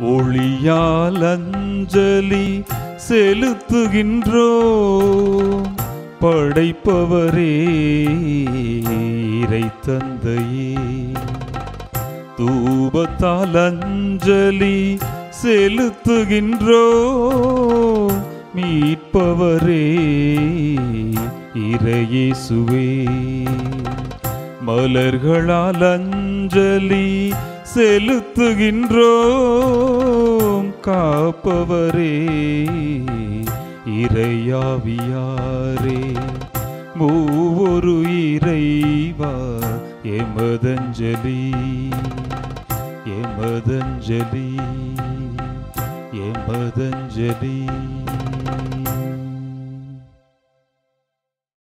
ஒளியால் அஞ்சலி செலுத்துகின்றோ படைப்பவரே இறை தந்தையே தூபத்தால் அஞ்சலி செலுத்துகின்றோ மீட்பவரே இறையேசுவே மலர்களால் அஞ்சலி செலுத்துகின்றோம் காப்பவரே இறையாவியாரே மூவொரு இறைவா எமதஞ்சலி எமதஞ்சலி எமதஞ்சலி